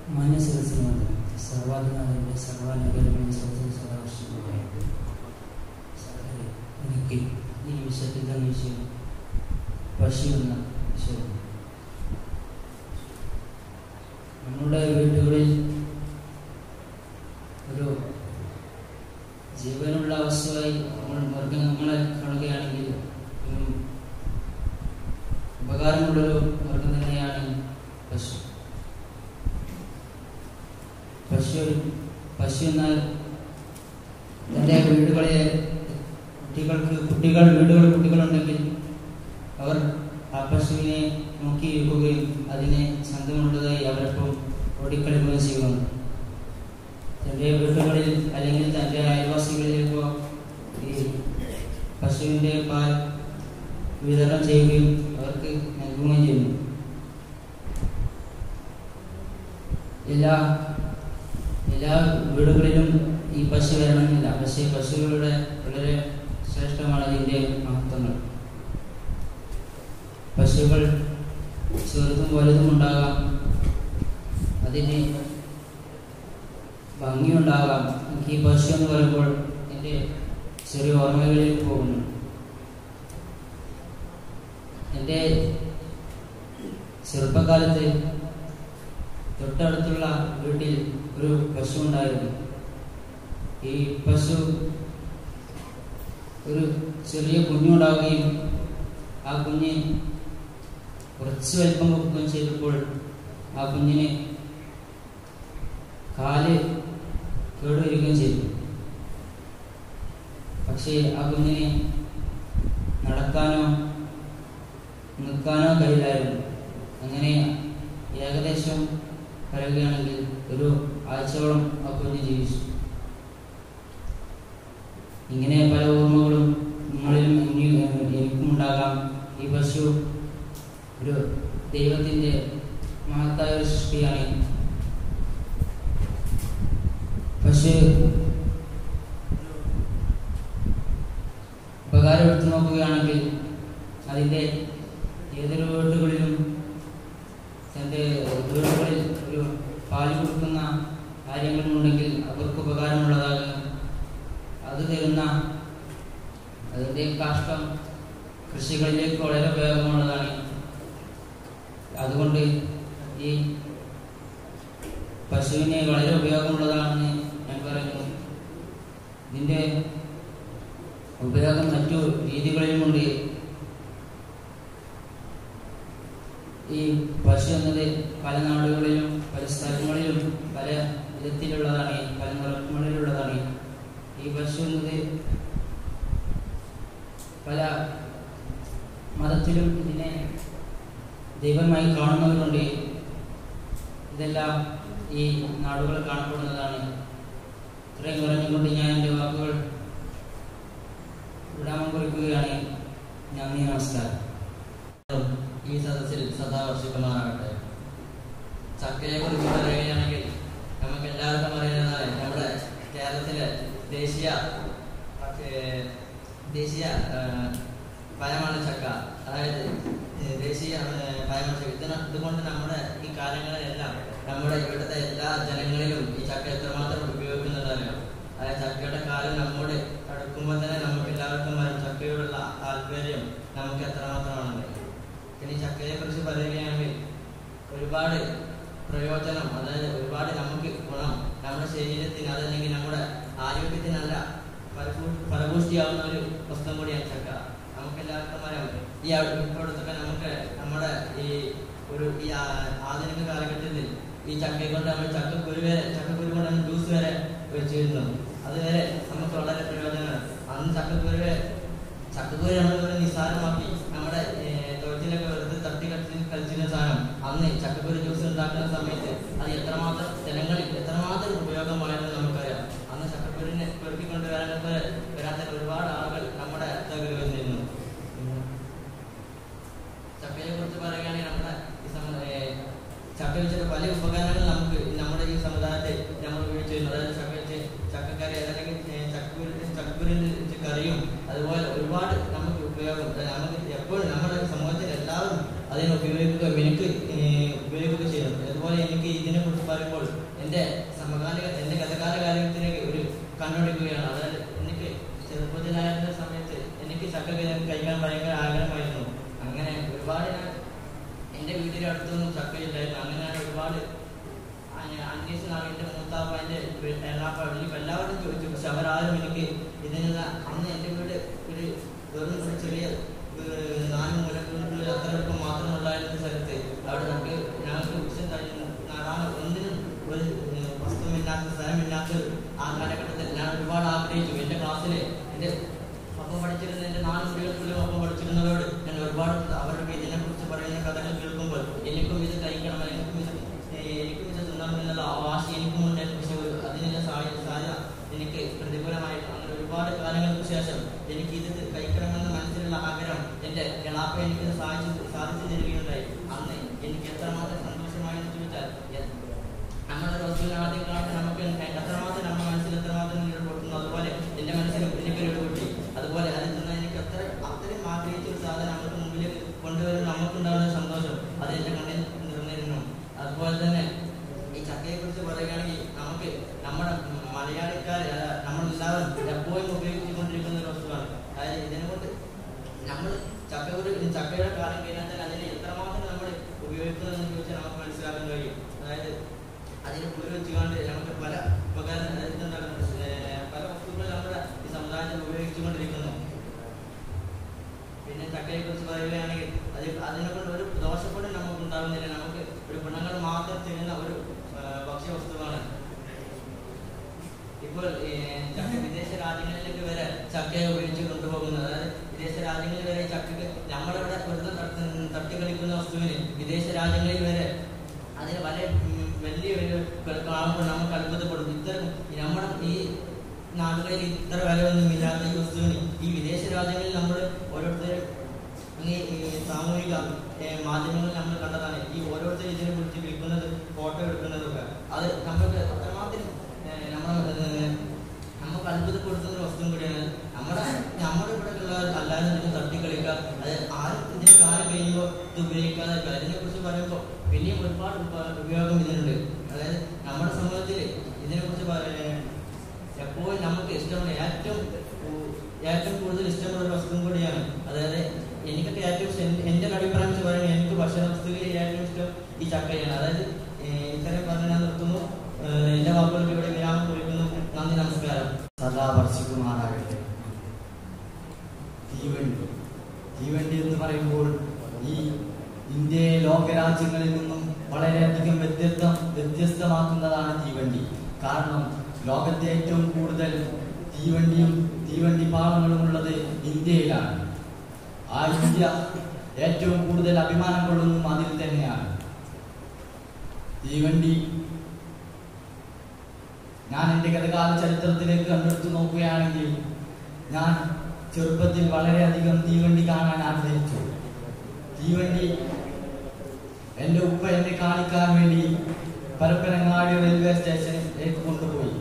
മാന്യ സദസ്സിനോട് സർവാധിനാഥന്റെ സർവാനുഗ്രഹമായ സദസ്സിൽ സദാവർഷമായ സകലരെ എനിക്ക് ഈ വിഷയത്തിൽ തന്നെ വിഷയം പശു എന്ന വിഷയം നമ്മുടെ വീടുകളിൽ ഒരു ജീവനുള്ള വസ്തുവായി നമ്മൾ മൃഗങ്ങളെ കാണുകയാണെങ്കിൽ ഒരു ഉപകാരമുള്ളൊരു മൃഗം തന്നെയാണ് പശു പശു പശു എന്നാൽ തൻ്റെ വീടുകളിലെ കുട്ടികൾക്ക് കുട്ടികൾ വീടുകളിൽ കുട്ടികളുണ്ടെങ്കിൽ അവർ ആ പശുവിനെ നോക്കിയിരിക്കുകയും അതിനെ സ്വന്തമുള്ളതായി അവരൊപ്പം ഓടിക്കളിക്കുകയും ചെയ്യുന്നു തൻ്റെ വീടുകളിൽ അല്ലെങ്കിൽ തൻ്റെ അയൽവാസികളിലേക്കോ ഈ പശുവിൻ്റെ പാൽ വിതരണം ചെയ്യുകയും അവർക്ക് നൽകുകയും ചെയ്യുന്നു എല്ലാ എല്ലാ വീടുകളിലും ഈ പശു വരണമെന്നില്ല പക്ഷേ പശുക്കളുടെ വളരെ ശ്രേഷ്ഠമാണ് ഇതിൻ്റെ മഹത്വങ്ങൾ പശുക്കൾ ചെറുതും വലുതും ഉണ്ടാകാം അതിന് ഭംഗിയുണ്ടാകാം എനിക്ക് ഈ പശു എന്ന് പറയുമ്പോൾ എൻ്റെ ചെറിയ ഓർമ്മകളിലേക്ക് പോകുന്നു എൻ്റെ ചെറുപ്പകാലത്ത് തൊട്ടടുത്തുള്ള വീട്ടിൽ ഒരു പശു ഉണ്ടായിരുന്നു ഈ പശു ഒരു ചെറിയ കുഞ്ഞുണ്ടാവുകയും ആ കുഞ്ഞ് കുറച്ച് വലിപ്പം വെക്കുകയും ചെയ്തപ്പോൾ ആ കുഞ്ഞിന് കാല് കേടുവരികയും ചെയ്തു പക്ഷേ ആ കുഞ്ഞിന് നടക്കാനോ നിൽക്കാനോ കഴിയില്ലായിരുന്നു അങ്ങനെ ഏകദേശം പറയുകയാണെങ്കിൽ ഒരു ആഴ്ചയോളം ആ കുഞ്ഞ് ജീവിച്ചു ഇങ്ങനെ പല ഓർമ്മകളും നിങ്ങളിലും എനിക്കും ഉണ്ടാകാം ഈ പശു ഒരു ദൈവത്തിൻ്റെ മഹത്തായ ഒരു സൃഷ്ടിയാണ് പശു ഉപകാരം എടുത്തു നോക്കുകയാണെങ്കിൽ അതിൻ്റെ ഏതൊരു വീടുകളിലും തൻ്റെ വീടുകളിൽ ഒരു പാല് കൊടുക്കുന്ന കാര്യങ്ങളുണ്ടെങ്കിൽ അവർക്ക് ഉപകാരമുള്ളതാകും അത് തരുന്ന അതിൻ്റെ കാഷ്ടം കൃഷികളിലേക്ക് വളരെ ഉപയോഗമുള്ളതാണ് അതുകൊണ്ട് ഈ പശുവിനെ വളരെ ഉപയോഗമുള്ളതാണെന്ന് ഞാൻ പറയുന്നു ഇതിൻ്റെ ഉപയോഗം മറ്റു രീതികളിലുമുണ്ട് ഈ പശു എന്നത് പല നാടുകളിലും പല സ്ഥലങ്ങളിലും പല വിധത്തിലുള്ളതാണ് പല നിറങ്ങളിലുള്ളതാണ് ഈ പശു എന്നത് പല മതത്തിലും ഇതിനെ ദൈവമായി കാണുന്നവരുണ്ട് ഇതെല്ലാം ഈ നാടുകൾ കാണപ്പെടുന്നതാണ് ഇത്രയും പറഞ്ഞുകൊണ്ട് ഞാൻ എൻ്റെ വാക്കുകൾ വിടാമം കുറിക്കുകയാണ് നന്ദി നമസ്കാരം ഈ സദസ്സിൽ സദാ വർഷിക്കുമാറാകട്ടെ ചക്കയെ കുറിച്ച് പറയുകയാണെങ്കിൽ നമുക്ക് എല്ലാവർക്കും അറിയുന്നതാണ് നമ്മുടെ കേരളത്തിലെ ദേശീയ ഏഹ്, ദേശീയ ഏഹ്, പഴമാണ് ചക്ക അതായത് ഏഹ്, ദേശീയ ഏഹ്, പഴമാണ് ചക്ക ഇതിന് ഇതുകൊണ്ട് നമ്മുടെ ഈ കാലങ്ങളിലെല്ലാം നമ്മുടെ ഇവിടുത്തെ എല്ലാ ജനങ്ങളിലും ഈ ചക്ക എത്രമാത്രം ഉപയോഗിക്കുന്നുണ്ടല്ലോ അതായത് ചക്കയുടെ കാലം നമ്മോട് അടുക്കുമ്പോൾ തന്നെ നമുക്ക് എല്ലാവർക്കും അറിയാം ചക്കയോടുള്ള താല്പര്യം നമുക്ക് എത്രമാത്രമാണെന്ന് ഇനി ചക്കയെ കുറിച്ച് പറയുകയാണെങ്കിൽ ഒരുപാട് പ്രയോജനം അതായത് ഒരുപാട് നമുക്ക് ഗുണം നമ്മുടെ ശരീരത്തിന് അതല്ലെങ്കിൽ നമ്മുടെ ആരോഗ്യത്തിനല്ല ഫലപൂ- ഫലപുഷ്ടിയാവുന്ന ഒരു വസ്തു കൂടിയാണ് ചക്ക നമുക്ക് എല്ലാവർക്കും അറിയാം ഈ അടുത്തൊക്കെ നമുക്ക് നമ്മുടെ ഈ ഒരു ഈ ആ- ആധുനിക കാലഘട്ടത്തിൽ ഈ ചക്കയെ കൊണ്ട് നമ്മൾ ചക്കക്കുരു വരെ ചക്കക്കുരു കൊണ്ട് നമ്മൾ ജ്യൂസ് വരെ വെച്ചിരുന്നു അത് വരെ നമുക്ക് വളരെ പ്രയോജനമാണ് അന്ന് ചക്കക്കുരു ചക്കക്കുരു നമ്മൾ ഒരു നിസ്സാരമാക്കി നമ്മുടെ ഏഹ്, തൊഴുത്തിലൊക്കെ വെറുതെ തട്ടി കളിച്ച് കളിച്ചിരുന്ന സാധനം അന്ന് ചക്കക്കുരു ജ്യൂസ് ഉണ്ടാക്കുന്ന സമയത്ത് അത് എത്രമാത്രം ജനങ്ങളിൽ എത്രമാത്രം ഉപയോഗമായെന്ന് നമുക്കറിയാം അന്ന് ചക്കക്കുരുവിനെ പെറുക്കിക്കൊണ്ട് വരാനൊക്കെ വരാത്ത ഒരുപാട് ആളുകൾ നമ്മുടെ അടുത്തേക്ക് വന്നിരുന്നു ചക്കയെ കുറിച്ച് പറയുകയാണെങ്കിൽ നമ്മുടെ ഈ സമ ഏഹ്, ചക്ക വെച്ചിട്ട് പല ഉപകരണങ്ങൾ നമുക്ക് നമ്മുടെ ഈ സമുദായത്തിൽ നമ്മൾ ഉപയോഗിച്ചിരുന്നു അതായത് ചക്ക വെച്ച് ചക്കക്കറി അല്ലെങ്കിൽ ഏഹ്, ചക്കക്കുരു ചക്കക്കുരുവിന്റെ വെച്ച് കറിയും അതുപോലെ ഒരുപാട് നമുക്ക് ഉപയോഗം അതായത് നമുക്ക് എപ്പോഴും നമ്മുടെ സമൂഹത്തിൽ എല്ലാവരും അതിനെ ഉപയോഗിക്കുക എനിക്ക് ഉപയോഗിക്കുക ചെയ്യുന്നു അതുപോലെ എനിക്ക് ഈ ഇതിനെ കുറിച്ച് പറയുമ്പോൾ എൻ്റെ സമകാലിക എൻ്റെ ഗതകാല കാലത്തിലേക്ക് ഒരു കണ്ണോടിക്കുകയാണ് അതായത് എനിക്ക് ചെറുപ്പത്തിലായിരുന്ന സമയത്ത് എനിക്ക് ചക്ക കഴി- കഴിക്കാൻ ഭയങ്കര ആഗ്രഹമായിരുന്നു അങ്ങനെ ഒരുപാട് ഞാൻ എൻ്റെ വീടിൻ്റെ അടുത്തൊന്നും ചക്കയില്ലായിരുന്നു അങ്ങനെ ഞാൻ ഒരുപാട് അന്വ- അന്വേഷിച്ച് നാളെ എൻ്റെ മൂത്താപ്പ എൻ്റെ എണ്ണാപ്പ വലിയ എല്ലാവരും ചോദിച്ചു പക്ഷെ അവരാരും എനിക്ക് ഇതിനുള്ള അന്ന് എൻ്റെ വീട് ഒരു വെറും ഒരു ചെറിയ ഒരു നാല് മൂലക്കുള്ള അത്ര എളുപ്പം മാത്രമുള്ളായിരുന്ന സ്ഥലത്ത് അവിടെ നമുക്ക് ഞങ്ങൾക്ക് വിഷയം കഴിഞ്ഞു നാളെ ഒന്നിനും ഒരു ഏഹ്, വസ്തുവില്ലാത്ത സ്ഥലമില്ലാത്ത ഒരു ആ കാലഘട്ടത്തിൽ ഞാൻ ഒരുപാട് ആഗ്രഹിച്ചു എൻ്റെ ക്ലാസ്സിൽ എൻ്റെ ഒപ്പം പഠിച്ചിരുന്ന എൻ്റെ നാല് കുട്ടികൾക്കുള്ളിൽ ഒപ്പം പഠിച്ചിരുന്നവരോട് ഞാൻ ഒരുപാട് അവരുടെ ഇതിനെ കുറിച്ച് പറയുന്ന കഥകൾ കേൾക്കുമ്പോൾ എനിക്കും ഇത് കഴിക്കണം എനിക്കും ഇത് ഏഹ് എനിക്കും ഇത് തിന്നണം എന്നുള്ള ആ വാശി എനിക്കും ഉണ്ടായിരുന്നു പക്ഷെ ഒരു അതിനുള്ള സാധ്യത സാധ്യത എനിക്ക് പ്രതികൂലമായിട്ട് അങ്ങനെ ഒരുപാട് കാലങ്ങൾക്ക് ശേഷം എനിക്ക് ഇത് കഴിക്കണമെന്ന് മനസ്സിലുള്ള ആഗ്രഹം എൻ്റെ എളാപ്പ എനിക്കിത് സാധിച്ചു സാധിച്ചു തരികയുണ്ടായി അന്ന് എനിക്ക് എത്രമാത്രം സന്തോഷമായി എന്ന് ചോദിച്ചാൽ എ- നമ്മുടെ റസൂൽ ആദ്യം കാണുന്ന നമുക്ക് എത്രമാത്രം നമ്മുടെ മനസ്സിൽ എത്രമാത്രം നിലകൊള്ളുന്നു അതുപോലെ എൻ്റെ മനസ്സിലും എനിക്കൊരു ഇടപെട്ടി അതുപോലെ അതിൽ നിന്ന് എനിക്ക് അത്ര അത്രയും ആഗ്രഹിച്ച ഒരു സാധനം നമുക്ക് മുമ്പിൽ കൊണ്ടുവരുന്ന നമുക്കുണ്ടാകുന്ന സന്തോഷം അത് എൻ്റെ കണ്ണിൽ നിറഞ്ഞിരുന്നു അതുപോലെ തന്നെ ഈ ചക്കയെ കുറിച്ച് പറയുകയാണെങ്കിൽ നമുക്ക് നമ്മുടെ മലയാളിക്കാർ നമ്മളെല്ലാവരും എപ്പോഴും ഉപയോഗിച്ചുകൊണ്ടിരിക്കുന്ന ഒരു വസ്തുവാണ് അതായത് ഇതിനെ കൊണ്ട് നമ്മൾ ചക്ക ഒരു ചക്കയുടെ കാലം കഴിഞ്ഞാൽ തന്നെ അതിനെ എത്രമാത്രം നമ്മൾ ഉപയോഗിക്കുന്നതെന്ന് ചോദിച്ചാൽ നമുക്ക് മനസ്സിലാക്കാൻ കഴിയും അതായത് അതിന് പൂര് വെച്ചുകൊണ്ട് നമുക്ക് പല ഉപകാരം അതായത് എന്താണ്, ഏർ, പല വസ്തുക്കൾ നമ്മുടെ ഈ സമുദായത്തിൽ ഉപയോഗിച്ചുകൊണ്ടിരിക്കുന്നു പിന്നെ ചക്കയെ കുറിച്ച് പറയുകയാണെങ്കിൽ അത് അതിനെ കൊണ്ട് ഒരു ദോഷപ്പെടും നമുക്ക് ഉണ്ടാകുന്നില്ല നമുക്ക് ഒരു ഗുണങ്ങൾ മാത്രം ചെയ്യുന്ന ഒരു ആ, ഭക്ഷ്യവസ്തുവാണ് ഇപ്പോൾ ഈ ചക്ക വിദേശ രാജ്യങ്ങളിലേക്ക് വരെ ചക്കയെ ഉപയോഗിച്ച് കൊണ്ടുപോകുന്നത് അതായത് വിദേശ രാജ്യങ്ങളിൽ വരെ ഈ ചക്കക്ക് നമ്മളിവിടെ വെറുതെ തട്ടി തട്ടി കളിക്കുന്ന വസ്തുവിന് വിദേശ രാജ്യങ്ങളിൽ വരെ അതിന് വലിയ ഉം, വലിയ ഒരു കാണുമ്പോൾ നമുക്ക് അത്ഭുതപ്പെടും ഇത്ര നമ്മുടെ ഈ നാടുകളിൽ ഇത്ര വിലയൊന്നും ഇല്ലാത്ത ഈ വസ്തുവിന് ഈ വിദേശ രാജ്യങ്ങളിൽ നമ്മൾ ഓരോരുത്തരും ഈ ഈ സാമൂഹിക ഏ, മാധ്യമങ്ങളിൽ നമ്മൾ കണ്ടതാണ് ഈ ഓരോരുത്തരും ഇതിനെ കുറിച്ച് വിൽക്കുന്നത് ഫോട്ടോ എടുക്കുന്നതൊക്കെ അത് നമുക്ക് അത്രമാത്രം ഏ, നമ്മളെ ഏ, നമുക്ക് അത്ഭുതപ്പെടുത്തുന്ന ഒരു വസ്തു കൂടിയാണ് നമ്മുടെ നമ്മുടെ ഇവിടെ ഉള്ള അല്ലാതെ ഇതിന് തട്ടിക്കളിക്കുക അത് ആരും ഇതിന് കാലം കഴിയുമ്പോൾ ഇത് ഉപയോഗിക്കാതെ ഇരിക്കുക. അതിനെ കുറിച്ച് പറയുമ്പോൾ പിന്നെയും ഒരുപാട് ഉപ- ഉപയോഗം ഇതിനുണ്ട് അതായത് നമ്മുടെ സമൂഹത്തിൽ ഇതിനെക്കുറിച്ച് പറ- എപ്പോഴും നമുക്ക് ഇഷ്ടമുള്ള ഏറ്റവും കൂ- ഏറ്റവും കൂടുതൽ ഇഷ്ടമുള്ള ഒരു വസ്തുവും കൂടിയാണ് അതായത് എനിക്കൊക്കെ ഏറ്റവും ഇഷ്ടം എൻ്റെ- എൻ്റെ ഒരു അഭിപ്രായം വെച്ച് പറയുന്നത് എനിക്ക് ഭക്ഷണ വസ്തുക്കളിൽ ഏറ്റവും ഇഷ്ടം ഈ ചക്കയാണ് അതായത് ഏഹ് ഇത്രയും പറഞ്ഞ് ഞാൻ നിർത്തുന്നു ഏഹ് എൻ്റെ വാക്കുകൾക്ക് ഇവിടെ വിരാമം കുറിക്കുന്നു നന്ദി നമസ്കാരം സദാ വർഷിക്കുമാറാകട്ടെ തീവണ്ടി തീവണ്ടി എന്ന് പറയുമ്പോൾ ഈ ഇന്ത്യയെ ലോകരാജ്യങ്ങളിൽ നിന്നും വളരെയധികം വ്യത്യസ്ത വ്യത്യസ്തമാക്കുന്നതാണ് തീവണ്ടി കാരണം ലോകത്തെ ഏറ്റവും കൂടുതൽ തീവണ്ടിയും തീവണ്ടി പാളങ്ങളും ഉള്ളത് ഇന്ത്യയിലാണ് ആ ഇന്ത്യ ഏറ്റവും കൂടുതൽ അഭിമാനം കൊള്ളുന്നതും അതിൽ തന്നെയാണ് തീവണ്ടി ഞാൻ എൻ്റെ ഗതകാല ചരിത്രത്തിലേക്ക് കണ്ടെടുത്ത് നോക്കുകയാണെങ്കിൽ ഞാൻ ചെറുപ്പത്തിൽ വളരെയധികം തീവണ്ടി കാണാൻ ആഗ്രഹിച്ചു തീവണ്ടി എൻ്റെ ഉപ്പ എന്നെ കാണിക്കാൻ വേണ്ടി പരപ്പനങ്ങാടി റെയിൽവേ സ്റ്റേഷനിലേക്ക് കൊണ്ടുപോയി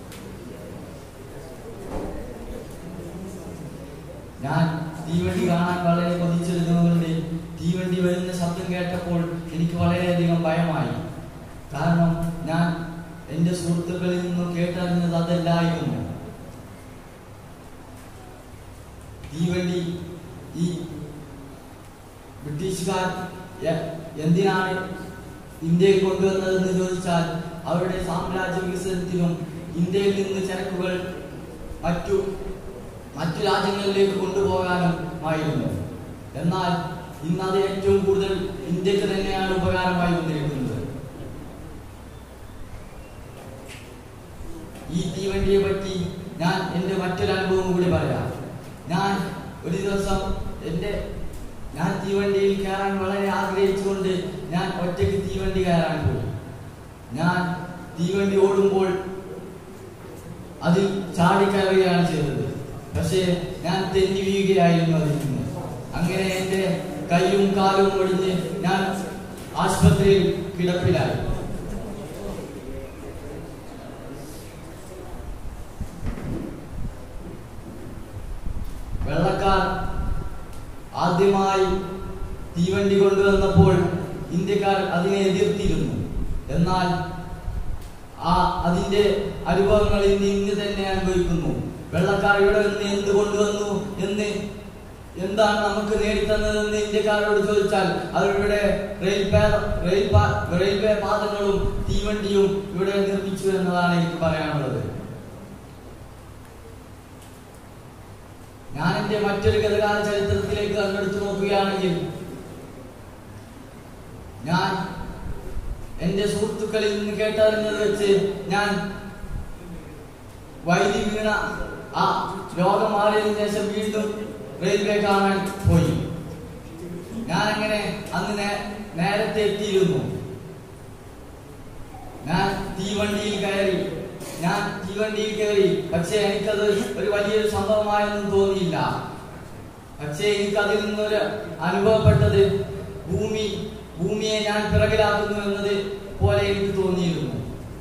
ഞാൻ തീവണ്ടി കാണാൻ വളരെ കൊതിച്ചിരുന്നതുകൊണ്ട് തീവണ്ടി വരുന്ന ശബ്ദം കേട്ടപ്പോൾ എനിക്ക് വളരെയധികം ഭയമായി കാരണം ഞാൻ എൻ്റെ സുഹൃത്തുക്കളിൽ നിന്നും കേട്ടറിഞ്ഞത് അതല്ലായിരുന്നു തീവണ്ടി ഈ ബ്രിട്ടീഷുകാർ എ- എന്തിനാണ് ഇന്ത്യയിൽ കൊണ്ടുവന്നതെന്ന് ചോദിച്ചാൽ അവരുടെ സാമ്രാജ്യ വികസനത്തിനും ഇന്ത്യയിൽ നിന്ന് ചരക്കുകൾ മറ്റു മറ്റു രാജ്യങ്ങളിലേക്ക് കൊണ്ടുപോകാനും ആയിരുന്നു എന്നാൽ ഇന്ന് അത് ഏറ്റവും കൂടുതൽ ഇന്ത്യക്ക് തന്നെയാണ് ഉപകാരമായി വന്നിരിക്കുന്നത് ഈ തീവണ്ടിയെ പറ്റി ഞാൻ എൻ്റെ മറ്റൊരു അനുഭവം കൂടി പറയാം ഞാൻ ഒരു ദിവസം എൻ്റെ ഞാൻ തീവണ്ടിയിൽ കയറാൻ വളരെ ആഗ്രഹിച്ചുകൊണ്ട് ഞാൻ ഒറ്റയ്ക്ക് തീവണ്ടി കയറാൻ പോയി ഞാൻ തീവണ്ടി ഓടുമ്പോൾ അതിൽ ചാടിക്കയറുകയാണ് ചെയ്തത് പക്ഷേ ഞാൻ തെന്നി വീഴുകയായിരുന്നു അതിൽ നിന്ന് അങ്ങനെ എൻ്റെ കൈയും കാലും ഒടിഞ്ഞ് ഞാൻ ആശുപത്രിയിൽ കിടപ്പിലായി വെള്ളക്കാർ ആദ്യമായി തീവണ്ടി കൊണ്ടുവന്നപ്പോൾ ഇന്ത്യക്കാർ അതിനെ എതിർത്തിരുന്നു എന്നാൽ ആ അതിന്റെ അനുഭവങ്ങൾ ഇന്ന് ഇന്ന് തന്നെ അനുഭവിക്കുന്നു വെള്ളക്കാർ ഇവിടെ നിന്ന് എന്ത് കൊണ്ടുവന്നു എന്ന് എന്താണ് നമുക്ക് നേടിത്തന്നതെന്ന് ഇന്ത്യക്കാരോട് ചോദിച്ചാൽ അവരിവിടെ റെയിൽ പാ- റെയിൽ പാ- റെയിൽവേ പാതകളും തീവണ്ടിയും ഇവിടെ നിർമ്മിച്ചു എന്നതാണ് എനിക്ക് പറയാനുള്ളത് ഞാൻ എന്റെ മറ്റൊരു ഗതകാല ചരിത്രത്തിലേക്ക് കണ്ടെടുത്തു നോക്കുകയാണെങ്കിൽ ഞാൻ എന്റെ സുഹൃത്തുക്കളിൽ നിന്ന് കേട്ടറിഞ്ഞത് വെച്ച് ഞാൻ വൈദ്യുതി വീണ ആ രോഗം മാറിയതിനു ശേഷം വീണ്ടും റെയിൽവേ കാണാൻ പോയി ഞാൻ അങ്ങനെ അന്ന് നേ- നേരത്തെ എത്തിയിരുന്നു ഞാൻ തീവണ്ടിയിൽ കയറി ഞാൻ തീവണ്ടിയിൽ കയറി പക്ഷേ എനിക്കത് ഒരു വലിയൊരു സംഭവമായൊന്നും തോന്നിയില്ല പക്ഷേ എനിക്ക് അതിൽ നിന്നൊരു അനുഭവപ്പെട്ടത് ഭൂമി ഭൂമിയെ ഞാൻ പിറകിലാക്കുന്നു എന്നത് പോലെ എനിക്ക് തോന്നിയിരുന്നു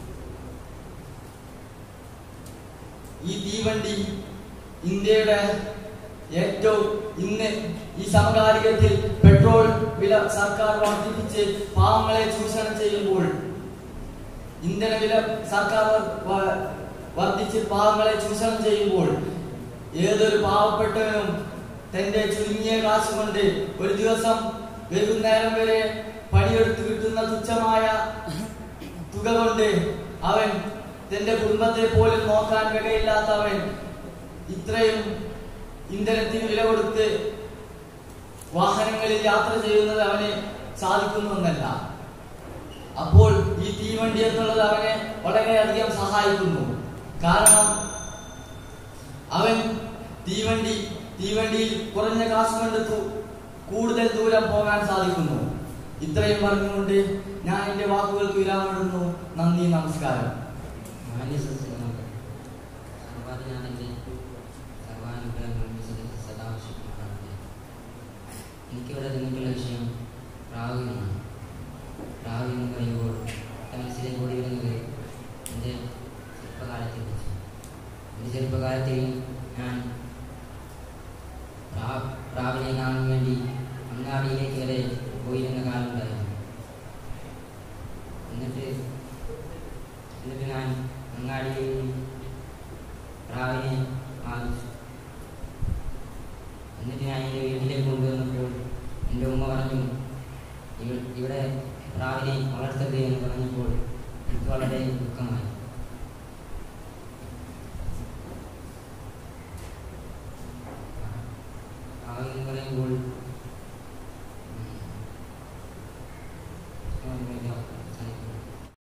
ഈ തീവണ്ടി ഇന്ത്യയുടെ ഏറ്റവും ഇന്ന് ഈ സമകാലികത്തിൽ പെട്രോൾ വില സർക്കാർ വർദ്ധിപ്പിച്ച് പാവങ്ങളെ ചൂഷണം ചെയ്യുമ്പോൾ ഇന്ധന വില സർക്കാർ വ- വ- വർദ്ധിച്ച് പാവങ്ങളെ ചൂഷണം ചെയ്യുമ്പോൾ ഏതൊരു പാവപ്പെട്ടവനും തന്റെ ചുരുങ്ങിയ കാശ് കൊണ്ട് ഒരു ദിവസം വൈകുന്നേരം വരെ പണിയെടുത്ത് കിട്ടുന്ന തുച്ഛമായ തുക കൊണ്ട് അവൻ തന്റെ കുടുംബത്തെ പോലും നോക്കാൻ വകയില്ലാത്തവൻ ഇത്രയും ഇന്ധനത്തിന് വില കൊടുത്ത് വാഹനങ്ങളിൽ യാത്ര ചെയ്യുന്നത് അവന് സാധിക്കുന്നുവെന്നല്ല അപ്പോൾ ഈ തീവണ്ടി എന്നുള്ളത് അവനെ വളരെയധികം സഹായിക്കുന്നു കാരണം അവൻ തീവണ്ടി തീവണ്ടിയിൽ കുറഞ്ഞ കാശ് കൊണ്ട് തു- കൂടുതൽ ദൂരം പോകാൻ സാധിക്കുന്നു ഇത്രയും പറഞ്ഞുകൊണ്ട് ഞാൻ എന്റെ വാക്കുകൾക്ക് വിരാമിടുന്നു നന്ദി നമസ്കാരം മാന്യ സദസ്യങ്ങൾക്ക് സർവാധിനാഥന്റെ സർവാനുഗ്രഹങ്ങളും സദസ്യ സദാശിക്കുന്നതാണ് എനിക്കിവിടെ നിന്നിട്ടുള്ള വിഷയം പ്രാവീണ്യമാണ് പ്രാവീണ്യം എന്ന് പറയുമ്പോൾ എൻ്റെ മനസ്സിലേക്ക് ഓടി വരുന്നത് എൻ്റെ ചെറുപ്പകാലത്തെ കുറിച്ച് എൻ്റെ ചെറുപ്പകാലത്തിൽ ഞാൻ പ്രാ- പ്രാവിനെ കാണാൻ വേണ്ടി അങ്ങാടിയിലേക്ക് വരെ പോയിരുന്ന കാലമുണ്ടായിരുന്നു എന്നിട്ട് എന്നിട്ട് ഞാൻ അങ്ങാടിയിൽ നിന്ന് പ്രാവിനെ വാങ്ങിച്ചു എന്നിട്ട് ഞാൻ എൻ്റെ വീട്ടിലേക്ക് കൊണ്ടുവന്നപ്പോൾ എൻ്റെ ഉമ്മ പറഞ്ഞു "ഇവ- ഇവിടെ പ്രാവിനെ വളർത്തരുത് എന്ന് പറഞ്ഞപ്പോൾ എനിക്ക് വളരെ ദുഃഖമായി